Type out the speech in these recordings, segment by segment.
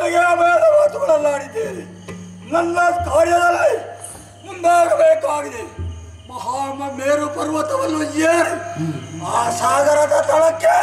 ನನಗೆ ಅಭಯದ ಮಾತುಗಳನ್ನಾಡಿದ್ದೇನೆ ನನ್ನ ಕಾರ್ಯದಲ್ಲಿ ಮುಂದಾಗಬೇಕಾಗಿದೆ ಮಹಾ ಮೇರು ಪರ್ವತವನ್ನು ಏರಿ ಆ ಸಾಗರದ ತಳಕ್ಕೆ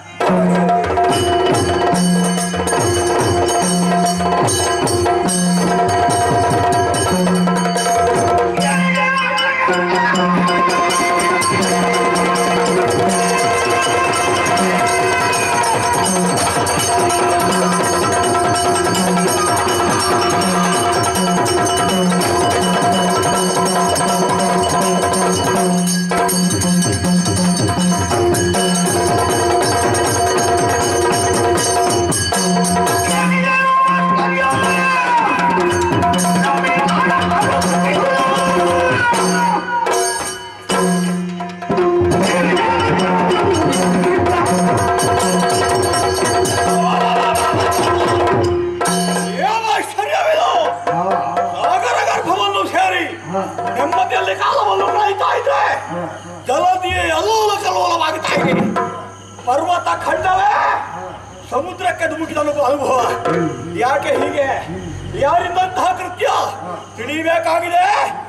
ಏನು ಆಶ್ಚರ್ಯವಿದು ಸಾಗರ ಗರ್ಭವನ್ನು ಸೇರಿ ನೆಮ್ಮದಿಯಲ್ಲಿ ಕಾಲವನ್ನು ಕಳೆಯುತ್ತಾ ಇದ್ರೆ ಜಲದಿಯೇ ಅಲ್ಲೋಲ ಕಲ್ಲೋಲವಾಗುತ್ತಾ ಇದೆ ಪರ್ವತ ಖಂಡವೇ ಸಮುದ್ರಕ್ಕೆ ಧುಮುಕಿದ ಅನುಭವ ಅನುಭವ ಯಾಕೆ ಹೀಗೆ ಯಾರಿಂದಂತಹ ಕೃತ್ಯ ತಿಳಿಯಬೇಕಾಗಿದೆ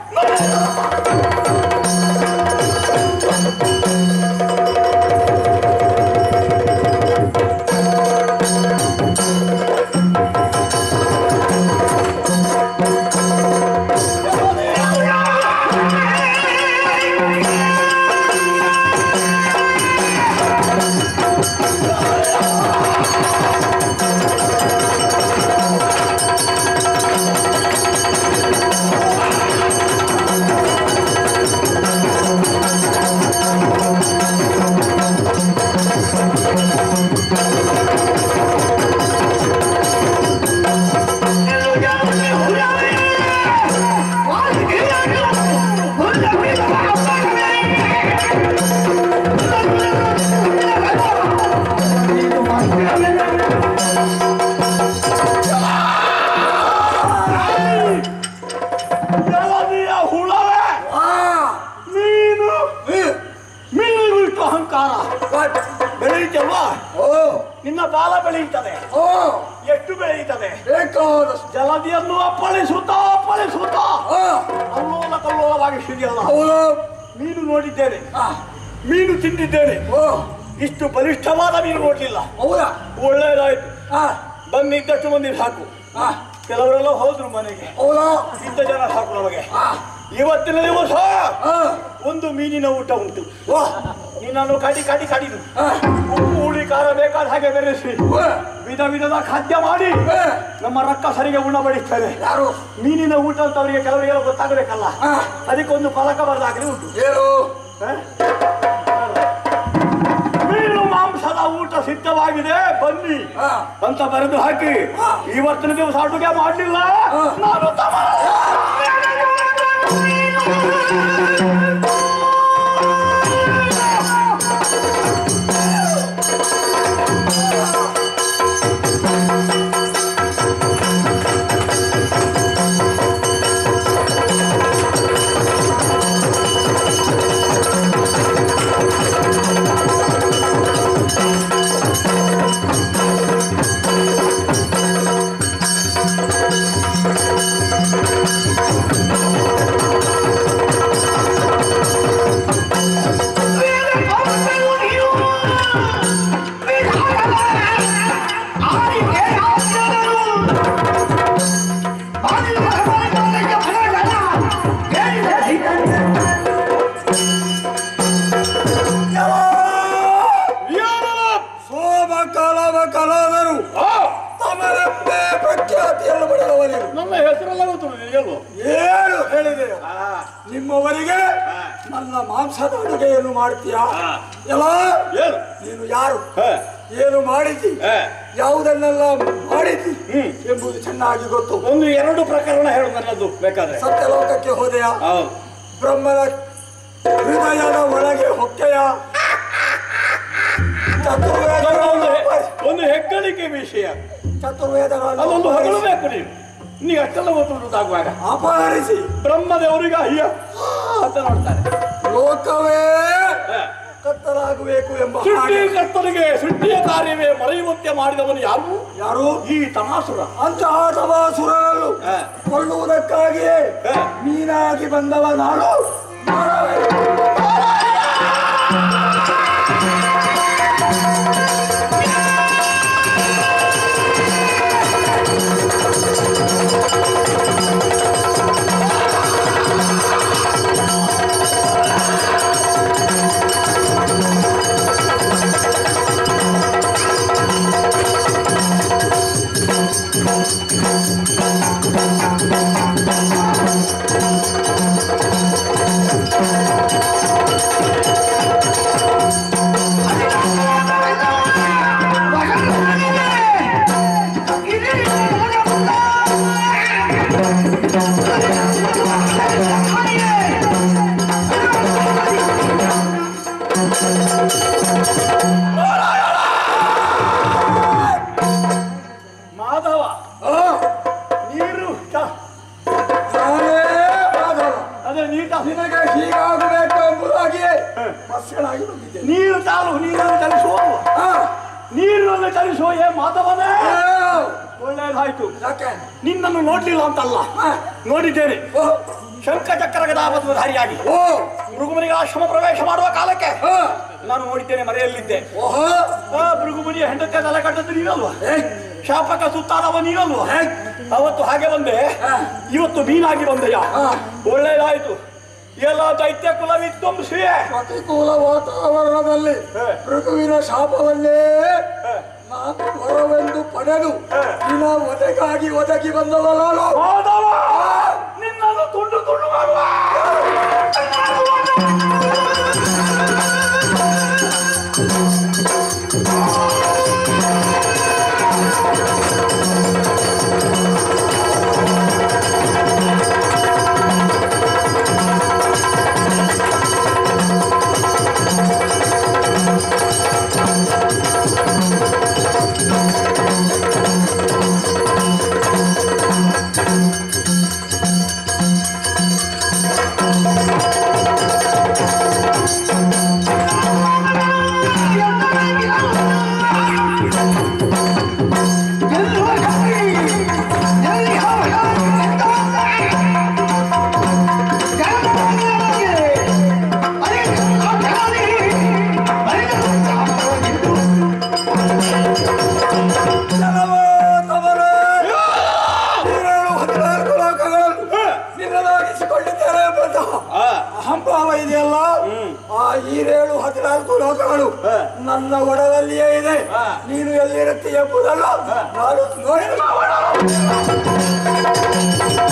ಜಲದಿಯ ಹುಳವೇ ನೀನು ಮೀನು ಇಷ್ಟು ಅಹಂಕಾರ ಬೆಳೆಯುತ್ತಲ್ವಾ ಓ ನಿನ್ನ ಬಾಲ ಬೆಳೆಯುತ್ತದೆ ಓ ಎಷ್ಟು ಬೆಳೆಯುತ್ತದೆ ಬೇಕಾದಷ್ಟು ಜಲದಿಯನ್ನು ಅಪ್ಪಳಿಸುತ್ತಾ ಅಪ್ಪಳಿಸುತ್ತಾ ಆ, ಕಲ್ಲೋಲ ಕಲ್ಲೋಲವಾಗಿ ಸಿರಿಯಲ್ಲ ಹೌದು ಮೀನು ನೋಡಿದ್ದೇನೆ ಆ, ಮೀನು ತಿಂದಿದ್ದೇನೆ ಓ ಇಷ್ಟು ಬಲಿಷ್ಠವಾದ ಮೀನು ನೋಡ್ಲಿಲ್ಲ ಹೌದಾ ಒಳ್ಳೇದಾಯ್ತು ಆ, ಬಂದಿದ್ದಷ್ಟು ಮಂದಿ ಸಾಕು ಆ, ಕೆಲವರೆಲ್ಲ ಹೋದ್ರು ಮನೆಗೆ ಹೌದಾ ಇದ್ದ ಜನ ಸಾಕು ನಮಗೆ ಆ, ಇವತ್ತಿನ ದಿವಸ ಆ, ಒಂದು ಮೀನಿನ ಊಟ ಉಂಟು ವಾ, ನೀನನ್ನು ಕಡಿ ಕಡಿ ಕಡಿದು ಆ, ಉಪ್ಪು ಹುಳಿ ಖಾರ ಬೇಕಾದ ಹಾಗೆ ಬೆರೆಸಿ ವಾ, ವಿಧ ವಿಧದ ಖಾದ್ಯ ಮಾಡಿ ಆ, ನಮ್ಮ ರಕ್ಕ ಸರಿಗೆ ಉಣಬಡಿಸ್ತಾರೆ ಯಾರು ಮೀನಿನ ಊಟ ಅಂತ ಅವರಿಗೆ ಕೆಲವರಿಗೆಲ್ಲ ಗೊತ್ತಾಗಬೇಕಲ್ಲ ಆ, ಅದಕ್ಕೊಂದು ಫಲಕ ಬರದಾಗಲಿ ಉಂಟು ಏನು ಹ? ಮೀನು ಮಾಂಸದ ಊಟ ಸಿದ್ಧವಾಗಿದೆ ಬನ್ನಿ ಆ, ಅಂತ ಬರೆದು ಹಾಕಿ ಇವತ್ತಿನ ದಿವಸ ಅಡುಗೆ ಮಾಡಲಿಲ್ಲ ಆ. ನಾನು ತಮ್ಮ ಸೋಮ ಕಲಾವ ಕಲಾದರು ತಮರಪ್ಪೆ ಪ್ರಖ್ಯಾತಿಯನ್ನು ಪಡೆದವರಿರು ನನ್ನ ಹೆಸರೆಲ್ಲ ಗೊತ್ತು ನಿನಗೆಲ್ವೋ? ಏನು ಹೇಳಿದೆಯೋ ಆ, ನಿಮ್ಮವರಿಗೆ ನನ್ನ ಮಾಂಸದ ಅಡುಗೆಯನ್ನು ಮಾಡ್ತೀಯಾ ಆ. ಎಲ್ಲ ಏನು ನೀನು ಯಾರು ಹ, ಏನು ಮಾಡಿದ್ದಿ ಹ. ಯಾವುದನ್ನೆಲ್ಲ ಮಾಡಿದ್ದಿ ಹ್ಮ್. ಎಂಬುದು ಚೆನ್ನಾಗಿ ಗೊತ್ತು ಒಂದು ಎರಡು ಪ್ರಕರಣ ಹೇಳು ನನ್ನದು ಬೇಕಾದ್ರೆ ಸತ್ಯಲೋಕಕ್ಕೆ ಹೋದೆಯಾ ಹೌದು ಬ್ರಹ್ಮನ ಹೃದಯದ ಒಳಗೆ ಹೊಕ್ಕೆಯ ಅದೊಂದು ಒಂದು ಹೆ- ಚತುರ್ವೇದಗಳನ್ನು ಒಂದು ಹೆಗ್ಗಳಿಕೆ ವಿಷಯ ಚತುರ್ವೇದಗಳನ್ನು ಅದೊಂದು ಅಪಹರಿಸಿ- ಹೊಗಳಬೇಕು ನೀನು ನೀ ಅಷ್ಟೆಲ್ಲ ಗೊತ್ತುಂಟಾಗುವಾಗ ಅಪಹರಿಸಿ ಬ್ರಹ್ಮದೇವರಿಗೆ ಅಯ್ಯ ಅಂತ ನೋಡ್ತಾರೆ ಲೋಕವೇ ಹ, ಕತ್ತಲಾಗಬೇಕು ಎಂಬ ಹಾಗೆ. ಸೃಷ್ಟಿಕರ್ತನಿಗೆ ಸೃಷ್ಟಿಯ ಕಾರ್ಯವೇ ಮರೆಯುವಂತೆ ಮಾಡಿದವನು ಯಾರು ಯಾರು ಈ ತಮಾಸುರ ಅಂತಹ ತಮಾಸುರರನ್ನು ಹಾ. ಕೊಲ್ಲುವುದಕ್ಕಾಗಿಯೇ ಹಾ. ಮೀನಾಗಿ ಬಂದವ ನಾನು ಮಾನವೇ. ಮಾಧವ ಆ, ನೀರು ತ- ನಾನೇ ಮಾಧವ. ಅದೇ ನೀರು ತ- ನಿನಗೆ ಹೀಗಾಗಬೇಕು ಎಂಬುದಾಗಿಯೇ ಮಸ್ಯನಾಗಿ ಬಂದಿದ್ದೇನೆ ನೀರು ತಾಳು ನೀರನ್ನು ಚಲಿಸುವ ಆ, ನೀರನ್ನು ಚಲಿಸುವ ಏ ಮಾಧವನೇ ಆ, ಒಳ್ಳೆಯದಾಯ್ತು ಯಾಕೆ ನಿನ್ನನ್ನು ನೋಡ್ಲಿಲ್ಲ ಅಂತಲ್ಲ ಆ, ನೋಡಿದ್ದೇನೆ ಓ, ಶಂಖಚಕ್ರ ಗದಾಪದ್ಮಧಾರಿಯಾಗಿ ಓ, ಭೃಗುಮುನಿಗಳ ಆಶ್ರಮ ಪ್ರವೇಶ ಮಾಡುವ ಕಾಲಕ್ಕೆ ಆ, ನಾನು ನೋಡಿದ್ದೇನೆ ಮರೆಯಲ್ಲಿದ್ದೆ ಓಹೋ, ಆ ಭೃಗುಮುನಿಯ ಹೆಂಡತಿ ತಲೆ ಕಟ್ಟದ್ದು ನೀನಲ್ವಾ ಏಯ್, ಶಾಪಕ ಸುತ್ತಾದವ ನೀನಲ್ವಾ ಏಯ್, ಅವತ್ತು ಹಾಗೆ ಬಂದೆ ಆ, ಇವತ್ತು ಮೀನಾಗಿ ಬಂದೆಯ ಆ. ಒಳ್ಳೆಯದಾಯ್ತು ಎಲ್ಲ ದೈತ್ಯ ಕುಲ ವಿದ್ವಂಸಿಯೇ ಪ್ರತಿಕೂಲ ವಾತಾವರಣದಲ್ಲಿ ಹೇ. ಮೃಗುವಿನ ಶಾಪವನ್ನೇ ಹೇ. ನಾನು ವರವೆಂದು ಪಡೆದು ಹೇ. ನಿನ್ನ ಒದಗಾಗಿ ಒದಗಿ ಬಂದವ ನಾನು ಮಾಧವ ನಿನ್ನನ್ನು ತುಂಡು ತುಂಡು ಮಾಡುವ ಜನವೋ ತವರೇ, ನೀನೇಳು ಹದಿನಾಲ್ಕು ಲೋಕಗಳನ್ನು ನಿನ್ನದಾಗಿಸಿಕೊಂಡಿದ್ದೇನೆ ಎಂಬಂತಹ ಅಹಂಭಾವ ಇದೆಯಲ್ಲ ಆ ಈರೇಳು ಹದಿನಾಲ್ಕು ಲೋಕಗಳು ನನ್ನ ಒಡಲಲ್ಲಿಯೇ ಇದೆ ನೀನು ಎಲ್ಲಿರುತ್ತೀಯ ಎಂಬುದನ್ನು ನಾನು ನೋಡಿ